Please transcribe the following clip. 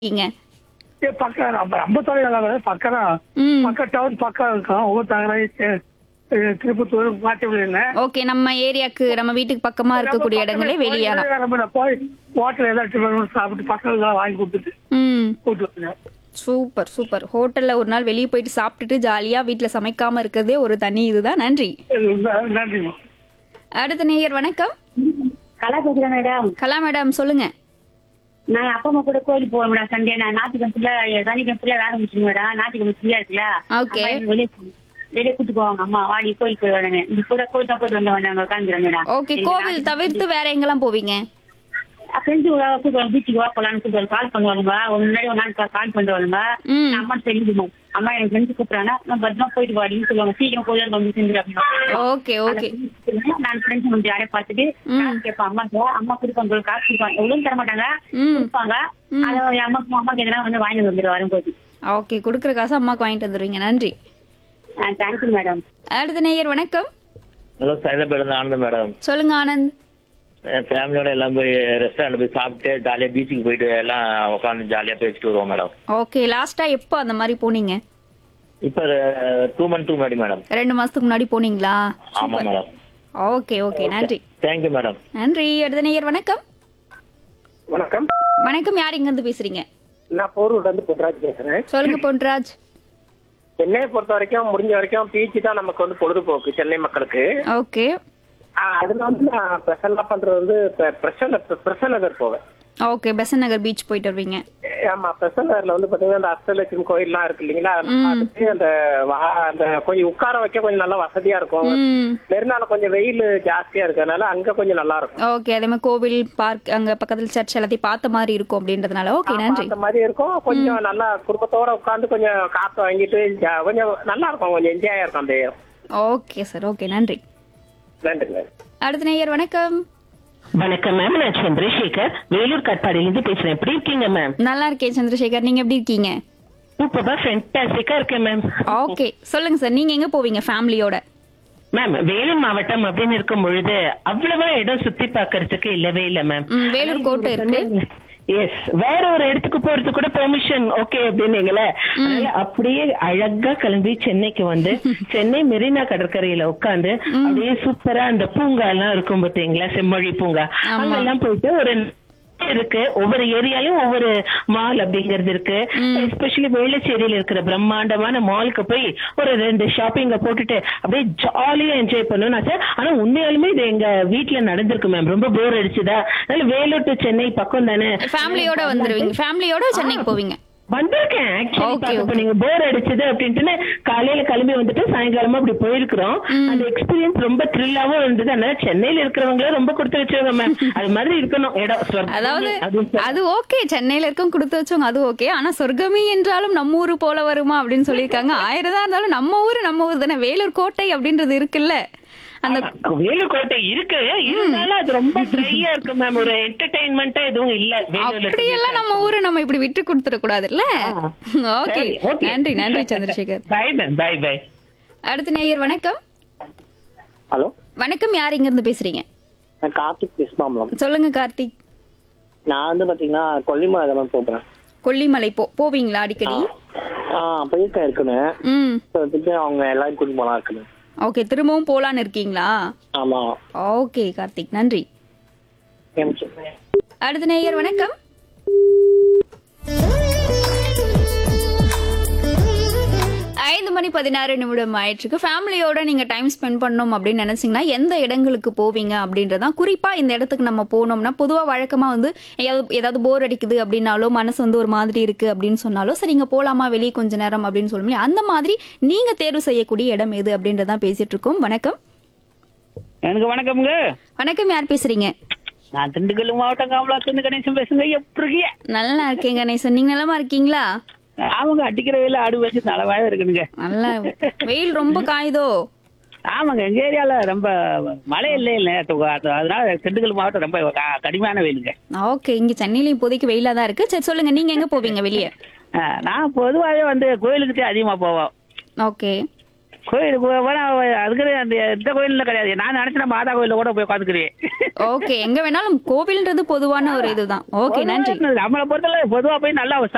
இருக்கீங்க ஏ, பக்கம் ரொம்ப ரொம்ப தொலைவில் பக்கம் தான் ம் பக்கம் டவுன் பக்கம் இருக்கும் ஒவ்வொரு தகராறு திருப்பத்தூர் மாற்றி விடுங்க ஓகே நம்ம ஏரியாக்கு நம்ம வீட்டுக்கு பக்கமா இருக்கக்கூடிய இடங்களே வெளியாலாம் போய் ஹோட்டல் ஏதாச்சும் சாப்பிட்டு பக்கம் வாங்கி கொடுத்துட்டு ம் கூட்டு வந்துங்க சூப்பர் சூப்பர் ஹோட்டல்ல ஒரு நாள் வெளியே போயிட்டு சாப்பிட்டுட்டு ஜாலியா வீட்ல சமைக்காம இருக்கிறதே ஒரு தனி இதுதான் நன்றி நன்றிம்மா அடுத்த நேயர் வணக்கம் கலா பேசுறேன் மேடம் கலா மேடம் சொல்லுங்க நான் அப்பா அம்மா கூட கோயிலுக்கு போவேன் மேடம் சண்டே நான் ஞாயிற்றுக்கிழமை சனிக்கிழமை வேலை முடிச்சுங்க மேடம் ஞாயிற்றுக்கிழமை ஃப்ரீயா இருக்குல்ல Okay. அம்மா என்னை வெளியே வெளியே கூட்டு போவாங்க அம்மா வாடி கோயிலுக்கு போய் வரேங்க இது கூட கோயில் தான் போயிட்டு வந்தவங்க நாங்க உட்காந்துக்கிறேன் மேடம் ஓகே கோவில் தவிர்த்து வேற எங்கெல்லாம் போவீங்க ஃப்ரெண்ட்ஸ் கூப்பிடுவாங்க பீச்சுக்கு வா போலான்னு கூப்பிடுவாங்க கால் பண்ணுவாங்க ஒரு முன்னாடி ஒரு நாள் கால் பண்ணுவாங்க ம் நான் அம்மா தெரிஞ்சுமா அம்மா எனக்கு ஃப்ரெண்ட்ஸ் கூப்பிடுறாங்க நான் பத்திரமா போயிட்டு வாடின்னு சொல்லுவாங்க சீக்கிரம் கோயிலுக்கு வந்து செஞ்சு அப்படின்னு ஓகே ஓகே நான் ஃப்ரெண்ட்ஸ் கொஞ்சம் யாரையும் பார்த்துட்டு ம். காசு கேட்பேன் அம்மா அம்மா கொடுப்பாங்க ஒரு காசு கொடுப்பாங்க எவ்வளவு தர மாட்டாங்க ம் கொடுப்பாங்க அதை என் அம்மாக்கு அம்மாக்கு எதனா வந்து வாங்கி வந்துடும் வரும்போது ஓகே கொடுக்குற காசு அம்மாக்கு வாங்கிட்டு வந்துருவீங்க நன்றி தேங்க்யூ மேடம் அடுத்த நேயர் வணக்கம் ஹலோ சைதாபேட் ஆனந்தம் மேடம் சொல்லுங்க ஆனந்த் என் ஃபேமிலியோட எல்லாம் போய் ரெஸ்டாரண்ட் போய் சாப்பிட்டு ஜாலியாக பீச்சுக்கு போயிட்டு எல்லாம் உட்காந்து ஜாலியாக பேசிட்டு வருவோம் மேடம் ஓகே லாஸ்டா எப்போ அந்த மாதிரி போனீங்க இப்போ டூ மந்த் டூ முன்னாடி மேடம் ரெண்டு மாசத்துக்கு முன்னாடி போனீங்களா ஆமாம் மேடம் ஓகே ஓகே நன்றி தேங்க்யூ மேடம் நன்றி அடுத்த நேயர் வணக்கம் வணக்கம் வணக்கம் யார் இங்க இருந்து பேசுறீங்க நான் போரூர்ல இருந்து புட்ராஜ் பேசுறேன் சொல்லுங்க பொன்ராஜ் சென்னையை பொறுத்த வரைக்கும் முடிஞ்ச வரைக்கும் பீச் தான் நமக்கு வந்து பொழுதுபோக்கு சென்னை மக்களுக்கு ஓகே ஆஹ் அதுல வந்து நான் ஸ்பெஷலா பண்றது வந்து பிரசன் பிரசன் நகர் போவேன் ஓகே பெசன் நகர் பீச் போயிட்டு வருவீங்க ஆமா பிரசன் நகர்ல வந்து பாத்தீங்கன்னா அந்த அஷ்டலட்சுமி கோயில்லாம் இருக்கு இல்லைங்களா அதெல்லாம் பார்த்துட்டு அந்த வா- அந்த கொஞ்சம் உட்கார வைக்க கொஞ்சம் நல்லா வசதியா இருக்கும் ம் மெரினால கொஞ்சம் வெயில் ஜாஸ்தியா இருக்கறனால அங்க கொஞ்சம் நல்லா இருக்கும் ஓகே அதே மாதிரி கோவில் பார்க் அங்க பக்கத்துல சர்ச் எல்லாத்தையும் பார்த்த மாதிரி இருக்கும் அப்படின்றதுனால ஓகே நன்றி அந்த மாதிரி இருக்கும் கொஞ்சம் நல்லா குடும்பத்தோட உட்கார்ந்து கொஞ்சம் காத்து வாங்கிட்டு ஜா- கொஞ்சம் நல்லா இருக்கும் கொஞ்சம் என்ஜாயா இருக்கும் அந்த ஓகே சார் ஓகே நன்றி நன்றி அடுத்த நேயர் வணக்கம் வணக்கம் மேம் நான் சந்திரசேகர் வேலூர் கட்பாடியிலிருந்து பேசுறேன் எப்படி இருக்கீங்க மேம் நல்லா இருக்கேன் சந்திரசேகர் நீங்க எப்படி இருக்கீங்க சூப்பரா ஃபென்டாஸ்டிக்கா இருக்கேன் மேம் ஓகே சொல்லுங்க சார் நீங்க எங்க போவீங்க ஃபேமிலியோட மேம் வேலூர் மாவட்டம் அப்படின்னு இருக்கும் பொழுது அவ்வளவா இடம் சுத்தி பார்க்கிறதுக்கு இல்லவே இல்ல மேம் ம், வேலூர் கோட்டை இருக்கு எஸ் வேற ஒரு இடத்துக்கு போறதுக்கு கூட பெர்மிஷன் ஓகே அப்படின்னீங்களே அதனால அப்படியே அழகா கிளம்பி சென்னைக்கு வந்து சென்னை மெரினா கடற்கரையில உட்காந்து அப்படியே சூப்பரா அந்த பூங்கா எல்லாம் இருக்கும் பாத்தீங்களா செம்மொழி பூங்கா ஆமா. அங்கெல்லாம் போயிட்டு ஒரு இருக்கு ஒவ்வொரு ஏரியாலயும் ஒவ்வொரு மால் அப்படிங்கிறது இருக்கு எஸ்பெஷலி வேளச்சேரியில இருக்கிற பிரம்மாண்டமான மாலுக்கு போய் ஒரு ரெண்டு ஷாப்பிங்க போட்டுட்டு அப்படியே ஜாலியா என்ஜாய் பண்ணணும் சார் ஆனா உண்மையாலுமே இது எங்க வீட்ல நடந்திருக்கு மேம் ரொம்ப போர் அடிச்சுதா அதனால வேலூர் டு சென்னை பக்கம் தானே ஃபேமிலியோட வந்துருவீங்க ஃபேமிலியோட சென்னைக்கு போவீங்க வந்திருக்கேன் Okay, ஆக்சுவலி okay. நீங்க போர் அடிச்சது அப்படின்ட்டு காலையில கிளம்பி வந்துட்டு சாயங்காலமா அப்படி போயிருக்கிறோம் அந்த எக்ஸ்பீரியன்ஸ் ரொம்ப த்ரில்லாவும் இருந்தது அதனால சென்னையில இருக்கிறவங்களே ரொம்ப கொடுத்து வச்சவங்க மேம் அது மாதிரி இருக்கணும் இடம் சொர்க்கம். அதாவது அதுவும் சரி. அது ஓகே சென்னையில இருக்கும் கொடுத்து வச்சவங்க அது ஓகே ஆனா சொர்க்கமே என்றாலும் நம்ம ஊரு போல வருமா அப்படின்னு சொல்லியிருக்காங்க ஆயிரம் தான் இருந்தாலும் நம்ம ஊரு நம்ம ஊர் தானே வேலூர் கோட்டை அப்படின்றது இருக்குல்ல அந்த வேலூர் கோட்டை இருக்கு இருந்தாலும் அது ரொம்ப ட்ரையா இருக்கு மேம் ஒரு என்டர்டைன்மெண்டா எதுவும் இல்ல வேலூர்ல அப்படியெல்லாம் நம்ம ஊரை நம்ம இப்படி விட்டு கொடுத்துட கூடாதுல்ல ஓகே சரி, okay. நன்றி நன்றி Chandrasekhar bye ma'am bye bye அடுத்த நேயர் வணக்கம் ஹலோ வணக்கம் யார் இங்க இருந்து பேசுறீங்க நான் கார்த்திக் பேசுமாமலம் சொல்லுங்க கார்த்திக் நான் வந்து பாத்தீங்கன்னா கொல்லிமலை தான் போகிறேன் கொல்லிமலை போ போவீங்களா அடிக்கடி ஆ போயிருக்கேன் இருக்குன்னு ம் So, வந்துட்டு அவங்க எல்லாரும் கூட்டிட்டு போலாம் இருக்குன்னு ஓகே திரும்பவும் போலான்னு இருக்கீங்களா ஆமா ஓகே கார்த்திக் நன்றி எனக்கு அடுத்த நேயர் வணக்கம் ஐந்து மணி பதினாறு நிமிடம் ஆயிடுச்சுக்கு ஃபேமிலியோட நீங்க டைம் ஸ்பெண்ட் பண்ணணும் அப்படின்னு நினைச்சீங்கன்னா எந்த இடங்களுக்கு போவீங்க அப்படின்றதான் குறிப்பா இந்த இடத்துக்கு நம்ம போனோம்னா பொதுவா வழக்கமா வந்து ஏதாவது ஏதாவது போர் அடிக்குது அப்படின்னாலோ மனசு வந்து ஒரு மாதிரி இருக்கு அப்படின்னு சொன்னாலோ சரி இங்க போலாமா வெளியே கொஞ்ச நேரம் அப்படின்னு சொல்லுவோம் அந்த மாதிரி நீங்க தேர்வு செய்யக்கூடிய இடம் எது அப்படின்றதான் பேசிட்டு இருக்கோம் வணக்கம் எனக்கு வணக்கம்ங்க வணக்கம் யார் பேசுறீங்க நான் திண்டுக்கல் மாவட்டம் காமலாத்து கணேசன் பேசுங்க எப்படி இருக்கீங்க நல்லா இருக்கேன் கணேசன் நீங்க நலமா இருக்கீங்களா ஆமாங்க அடிக்கிற வெயில ஆடு வச்சு நலவாக இருக்குதுங்க நல்லா வெயில் ரொம்ப காயுதோ ஆமாங்க எங்க ஏரியால ரொம்ப மழை இல்லை இல்லை அதனால திண்டுக்கல் மாவட்டம் ரொம்ப க- கடுமையான வெயிலுங்க ஓகே இங்க சென்னையில இப்போதைக்கு வெயிலா தான் இருக்கு சரி சொல்லுங்க நீங்க எங்க போவீங்க வெளியே ஆ, நான் பொதுவாகவே வந்து கோயிலுக்கு அதிகமா போவோம் ஓகே கோயிலுக்கு போனா அதுக்கு அந்த இந்த கோயில்ல கிடையாது நான் நினைச்சேன் மாதா கோயில்ல கூட போய் உட்காந்துக்கிறேன் ஓகே எங்க வேணாலும் கோவில்ன்றது பொதுவான ஒரு இதுதான் ஓகே நன்றி நம்மளை பொறுத்தவரை பொதுவா போய் நல்லா